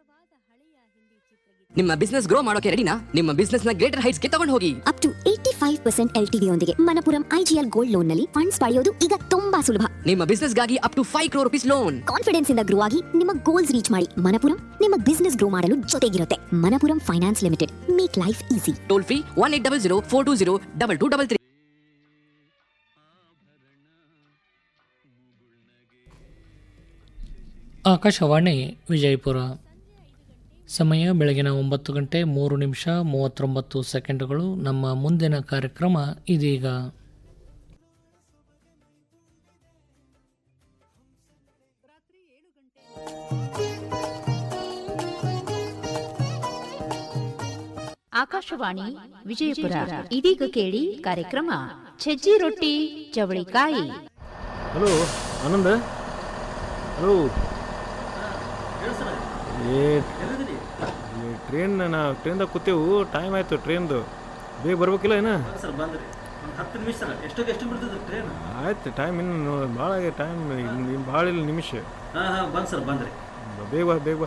ನಿಮ್ಮ business grow ಮಾಡೋಕೆ ರೆಡಿನಾ ನಿಮ್ಮ ಬಿಸ್ನೆಸ್ ನ ಗ್ರೇಟರ್ ಹೈಟ್ಸ್ ಗೆ ತಗೊಂಡು ಹೋಗಿ up to eighty five percent L T ಯೊಂದಿಗೆ ಮನಪುರಂ ಐಜಿಎಲ್ ಗೋಲ್ಡ್ ಲೋನ್ ನಲ್ಲಿ ಫಂಡ್ಸ್ ಪಡೆಯೋದು ಈಗ ತುಂಬಾ ಸುಲಭ ನಿಮ್ಮ ಬಿಸ್ನೆಸ್ ಗಾಗಿ up to five crore rupees loan confidence ಇಂದ ಗ್ರೋ ಆಗಿ ನಿಮ್ಮ ಗೋಲ್ಸ್ ರೀಚ್ ಮಾಡಿ ಮನಪುರಂ ನಿಮ್ಮ ಬಿಸ್ನೆಸ್ ಗ್ರೋ ಮಾಡಲು ಜೊತೆಗಿರುತ್ತೆ Manappuram finance limited make life easy toll free one eight double zero four two zero double two double three Akashvani Vijayapura ಸಮಯ ಬೆಳಗಿನ ಒಂಬತ್ತು ಗಂಟೆ ಮೂರು ನಿಮಿಷ ಮೂವತ್ತೊಂಬತ್ತು ಸೆಕೆಂಡುಗಳು ನಮ್ಮ ಮುಂದಿನ ಕಾರ್ಯಕ್ರಮ ಇದೀಗ ಆಕಾಶವಾಣಿ ವಿಜಯಪುರ ಇದೀಗ ಕೇಳಿ ಕಾರ್ಯಕ್ರಮ ಸಜ್ಜಿ ರೊಟ್ಟಿ ಚವಳಿಕಾಯಿ ಹಲೋ ಆನಂದ ಹಲೋ ಏ ಟ್ರೈನ್ ನಾ ಟ್ರೈನ್ದಾಗ ಕೂತೇವು ಟೈಮ್ ಆಯಿತು ಟ್ರೈನ್ದು ಬೇಗ ಬರ್ಬೇಕಿಲ್ಲ ಏನ ಸರ್ ಬಂದ್ರಿ ಒಂದು ಹತ್ತು ನಿಮಿಷ ಸರ್ ಎಷ್ಟೊತ್ತು ಎಷ್ಟು ಬಿಡ್ತದೆ ಟ್ರೈನ್ ಆಯ್ತು ಟೈಮ್ ಇನ್ನು ಭಾಳ ಟೈಮ್ ಇನ್ನು ಭಾಳ ಇಲ್ಲ ನಿಮಿಷ ಹಾಂ ಹಾಂ ಬಂದು ಸರ್ ಬಂದ್ರಿ ಬೇಗ ಬಾ ಬೇಗ ಬಾ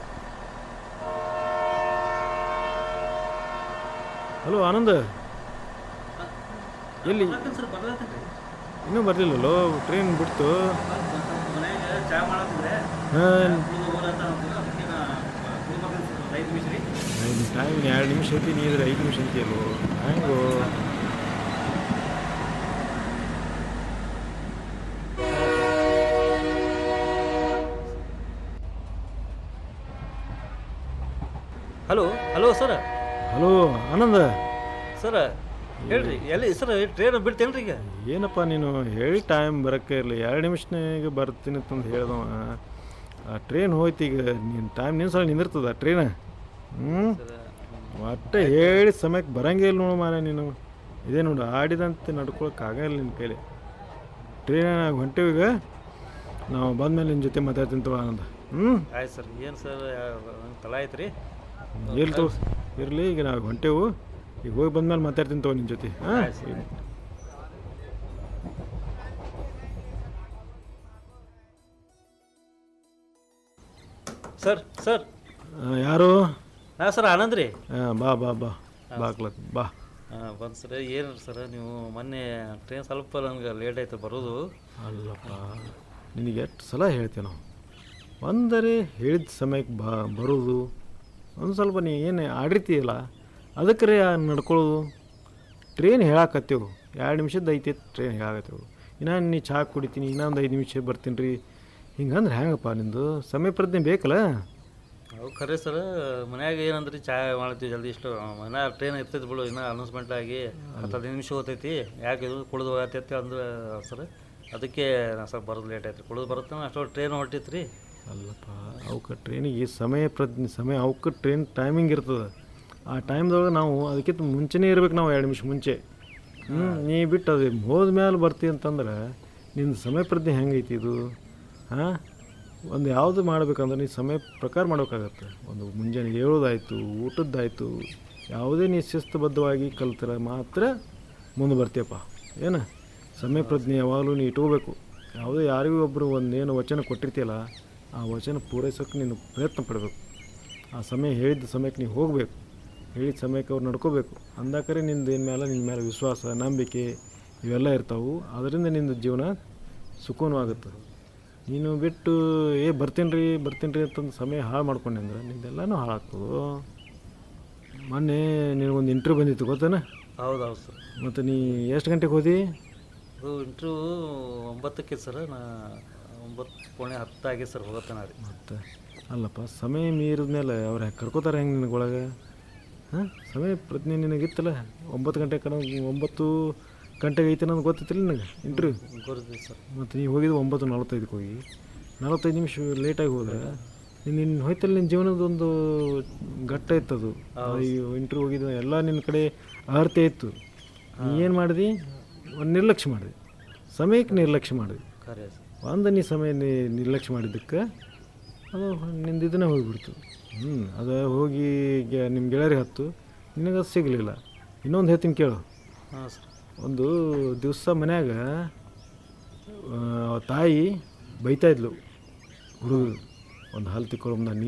ಹಲೋ ಆನಂದ ಎಲ್ಲಿ ಬರ್ತೀನಿ ಸರ್ ಬರ್ಲತ್ತೀನಿ ರೀ ಇನ್ನೂ ಬರಲಿಲ್ಲಲ್ಲೋ ಟ್ರೈನ್ ಬಿಡ್ತು ಮನ್ಯಾಗ ಚಾ ಮಾಡತ್ತಿದ್ರೆ ಹಾಂ ಕುಡಿದು ಹೋಗ್ಲತ್ತ ಅಂತಿಲ್ಲ ಅದಕ್ಕೆ ನಾ ಕುಡಿದು ಬರ್ತೀನಿ ಸರ್ ಒಂದು ಐದು ನಿಮಿಷ ರೀ ಟೈಮ್ ಎರಡು ನಿಮಿಷ ಐತಿ ನೀ ಇದ್ರೆ ಐದು ನಿಮಿಷ ಅಂತೀಯಲ್ಲೋ ಹ್ಯಾಂಗೋ hello hello sir hello Ananda sir ಹೇಳ್ರಿ ಎಲ್ಲಿ ಸರ್ ಟ್ರೈನ್ ಬಿಡ್ತೇನೆ ರೀ ಈಗ ಏನಪ್ಪ ನೀನು ಹೇಳಿ ಟೈಮ್ ಬರೋಕ್ಕೆ ಇರಲಿ ಎರಡು ನಿಮಿಷನಾಗ ಬರ್ತೀನಿ ಅಂತಂದು ಹೇಳ್ದವ ಆ ಟ್ರೈನ್ ಹೋಯ್ತು ಈಗ ನೀನು ಟೈಮ್ ನಿನ್ನ ಸಲ ನಿಂದಿರ್ತದ ಟ್ರೈನ ಹ್ಞೂ ಒಟ್ಟೆ ಹೇಳಿ ಸಮಯಕ್ಕೆ ಬರಂಗೇ ಇಲ್ಲ ನೋಡು ಮಾರ ನೀನು ಇದೇ ನೋಡು ಆಡಿದಂತೆ ನಡ್ಕೊಳಕ್ಕೆ ಆಗಲ್ಲ ನಿನ್ನ ಕೈಲಿ ಟ್ರೈನಾಗ ಹೊಂಟೇವಿ ಈಗ ನಾವು ಬಂದ್ಮೇಲೆ ನಿನ್ನ ಜೊತೆ ಮಾತಾಡ್ತೀನಿ ತಗೋ ಆನಂದ ಹ್ಞೂ ಆಯ್ತು ಸರ್ ಏನು ಸರ್ ನಂಗೆ ತಲೆ ಆಯ್ತು ರೀ ಎಲ್ಲಿ ತೋ ಇರಲಿ ಈಗ ನಾವು ಹೊಂಟೇವು ಈಗ ಹೋಗಿ ಬಂದ್ಮೇಲೆ ಮಾತಾಡ್ತೀನಿ ತಗೋ ನಿನ್ನ ಜೊತೆ ಹಾಂ ಆಯ್ತು ಸರ್. ಸರ್ ಸರ್ ಯಾರು ನಾ ಸರ್ ಆನಂದ್ ರೀ ಹಾಂ ಬಾ ಬಾ ಬಾ ಬಾಕ್ಲತ್ ಬಾ ಹಾಂ ಬಂದು ಸರ್ ಏನು ಸರ್ ನೀವು ಮೊನ್ನೆ ಟ್ರೈನ್ ಸ್ವಲ್ಪ ನನಗೆ ಲೇಟ್ ಆಯ್ತು ಬರೋದು ಅಲ್ಲಪ್ಪ ನಿನಗೆ ಎಷ್ಟು ಸಲ ಹೇಳ್ತೇವೆ ನಾವು ಒಂದರೆ ಹೇಳಿದ ಸಮಯಕ್ಕೆ ಬಾ ಬರೋದು ಒಂದು ಸ್ವಲ್ಪ ನೀ ಏನು ಆಡಿರ್ತೀಯಲ್ಲ ಅದಕ್ಕೆ ನಡ್ಕೊಳ್ಳೋದು ಟ್ರೈನ್ ಹೇಳಾಕತ್ತೇವು ಎರಡು ನಿಮಿಷದ ಐತಿ ಟ್ರೈನ್ ಹೇಳಾಕತ್ತೇವು ಇನ್ನು ನೀ ಚಹಾ ಕುಡಿತೀನಿ ಇನ್ನೊಂದು ಐದು ನಿಮಿಷ ಬರ್ತೀನಿ ರೀ ಹಿಂಗಂದ್ರೆ ಹೆಂಗಪ್ಪ ನಿಂದು ಸಮಯ ಪ್ರಜ್ಞೆ ಬೇಕಲ್ಲ ಅವು ಖರೆ ಸರ್ ಮನ್ಯಾಗ ಏನಂದ್ರಿ ಚಾ ಮಾಡ್ತೀವಿ ಜಲ್ದಿ ಇಷ್ಟು ಮನೆ ಟ್ರೈನ್ ಇರ್ತೈತಿ ಬಿಡು ಇನ್ನೂ ಅನೌನ್ಸ್ಮೆಂಟ್ ಆಗಿ ಹತ್ತು ಹದಿನೈದು ನಿಮಿಷ ಹೋಗ್ತೈತಿ ಯಾಕೆ ಇದು ಕುಡಿದು ಹೋಗತ್ತೈತಿ ಅಂದ್ರೆ ಸರ್ ಅದಕ್ಕೆ ನಾ ಸ್ವಲ್ಪ ಬರೋದು ಲೇಟ್ ಆಯ್ತು ಕುಡಿದು ಬರುತ್ತೆ ಅಷ್ಟೋ ಟ್ರೈನ್ ಹೊರಟಿತ್ತು ರೀ ಅಲ್ಲಪ್ಪ ಅವಕ್ಕೆ ಟ್ರೈನಿಗೆ ಸಮಯ ಪ್ರಜ್ಞೆ ಸಮಯ ಅವಕ್ಕೆ ಟ್ರೈನ್ ಟೈಮಿಂಗ್ ಇರ್ತದೆ ಆ ಟೈಮ್ದೊಳಗೆ ನಾವು ಅದಕ್ಕಿಂತ ಮುಂಚೆನೇ ಇರ್ಬೇಕು ನಾವು ಎರಡು ನಿಮಿಷ ಮುಂಚೆ ಹ್ಞೂ ನೀ ಬಿಟ್ಟು ಅದು ಹೋದ್ಮೇಲೆ ಬರ್ತೀವಿ ಅಂತಂದ್ರೆ ನಿನ್ನ ಸಮಯ ಪ್ರಜ್ಞೆ ಹೆಂಗೈತಿ ಇದು ಹಾಂ ಒಂದು ಯಾವುದು ಮಾಡ್ಬೇಕಂದ್ರೆ ನೀ ಸಮಯ ಪ್ರಕಾರ ಮಾಡ್ಬೇಕಾಗತ್ತೆ ಒಂದು ಮುಂಜಾನೆ ಏಳೋದಾಯಿತು ಊಟದ್ದಾಯಿತು ಯಾವುದೇ ನೀ ಶಿಸ್ತುಬದ್ಧವಾಗಿ ಕಲ್ತರ ಮಾತ್ರ ಮುಂದೆ ಬರ್ತೀಯಪ್ಪ ಏನು ಸಮಯ ಪ್ರಜ್ಞೆ ಯಾವಾಗಲೂ ನೀ ಇಟ್ಕೋಬೇಕು ಯಾವುದೇ ಯಾರಿಗೂ ಒಬ್ಬರು ಒಂದೇನು ವಚನ ಕೊಟ್ಟಿರ್ತೀಯಲ್ಲ ಆ ವಚನ ಪೂರೈಸೋಕೆ ನೀನು ಪ್ರಯತ್ನ ಪಡಬೇಕು ಆ ಸಮಯ ಹೇಳಿದ ಸಮಯಕ್ಕೆ ನೀವು ಹೋಗಬೇಕು ಹೇಳಿದ ಸಮಯಕ್ಕೆ ಅವ್ರು ನಡ್ಕೋಬೇಕು ಅಂದಾಕರೆ ನಿಂದು ಏನು ಮೇಲೆ ನಿನ್ನ ಮೇಲೆ ವಿಶ್ವಾಸ ನಂಬಿಕೆ ಇವೆಲ್ಲ ಇರ್ತಾವೆ ಅದರಿಂದ ನಿಂದು ಜೀವನ ಸುಖವಾಗುತ್ತೆ ನೀನು ಬಿಟ್ಟು ಏ ಬರ್ತೀನಿ ರೀ ಬರ್ತೀನಿ ರೀ ಅಂತಂದು ಸಮಯ ಹಾಳು ಮಾಡ್ಕೊಂಡೆ ಅಂದ್ರೆ ನಿಂದೆಲ್ಲನೂ ಹಾಳಾಗ್ತದೆ ಮೊನ್ನೆ ನಿನಗೊಂದು ಇಂಟ್ರ್ಯೂ ಬಂದಿತ್ತು ಗೊತ್ತೇನ ಹೌದು ಹೌದು ಸರ್ ಮತ್ತು ನೀ ಎಷ್ಟು ಗಂಟೆಗೆ ಹೋದಿ ಅದು ಇಂಟ್ರ್ವ್ಯೂ ಒಂಬತ್ತಕ್ಕೆ ಸರ್ ನಾ ಒಂಬತ್ತು ಪೋಣೆ ಹತ್ತು ಆಗಿದೆ ಸರ್ ಹೋಗತ್ತೇನ ರೀ ಮತ್ತು ಅಲ್ಲಪ್ಪ ಸಮಯ ಮೀರಿದ ಮೇಲೆ ಅವ್ರು ಕರ್ಕೋತಾರೆ ಹೆಂಗೆ ನಿನಗೊಳಗೆ ಹಾಂ ಸಮಯ ಪ್ರಜ್ಞೆ ನಿನಗಿತ್ತಲ್ಲ ಒಂಬತ್ತು ಗಂಟೆ ಕಣ ಒಂಬತ್ತು ಗಂಟೆಗೆ ಐತೆ ಅನ್ನೋದು ಗೊತ್ತಿತ್ತಿಲ್ಲ ನಿನಗೆ ಇಂಟ್ರ್ಯೂ ಗೊತ್ತಿದೆ ಸರ್ ಮತ್ತು ನೀವು ಹೋಗಿದ್ದು ಒಂಬತ್ತು ನಲವತ್ತೈದಕ್ಕೆ ಹೋಗಿ ನಲವತ್ತೈದು ನಿಮಿಷ ಲೇಟಾಗಿ ಹೋದ್ರೆ ನಿನ್ನ ಹೋಯ್ತಲ್ಲ ನಿನ್ನ ಜೀವನದ ಒಂದು ಘಟ್ಟ ಇತ್ತದು ಇಂಟ್ರ್ಯೂ ಹೋಗಿದ್ದು ಎಲ್ಲ ನಿನ್ನ ಕಡೆ ಅರ್ಹತೆ ಇತ್ತು ನೀ ಏನು ಮಾಡಿದಿ ಒಂದು ನಿರ್ಲಕ್ಷ್ಯ ಮಾಡಿದೆ ಸಮಯಕ್ಕೆ ನಿರ್ಲಕ್ಷ್ಯ ಮಾಡಿದೆ ಖರೆ ಸರ್ ಒಂದು ನೀ ಸಮಯ ನೀ ನಿರ್ಲಕ್ಷ್ಯ ಮಾಡಿದ್ದಕ್ಕೆ ಅದು ನಿಂದು ಇದನ್ನೇ ಹೋಗಿಬಿಡ್ತು ಹ್ಞೂ ಅದು ಹೋಗಿ ಗೆ- ನಿಮ್ಮ ಗೆಳೆಯರಿಗೆ ಹತ್ತು ನಿನಗೆ ಅದು ಸಿಗಲಿಲ್ಲ ಇನ್ನೊಂದು ಹೇಳ್ತೀನಿ ಕೇಳು ಹಾಂ ಸರ್ ಒಂದು ದಿವಸ ಮನ್ಯಾಗ ಆ, ತಾಯಿ ಬೈತಾ ಇದ್ಲು ಹುಡುಗ ಒಂದು ಹಾಲು ತಿಕ್ಕೊಳ್ಳೋ ನೀ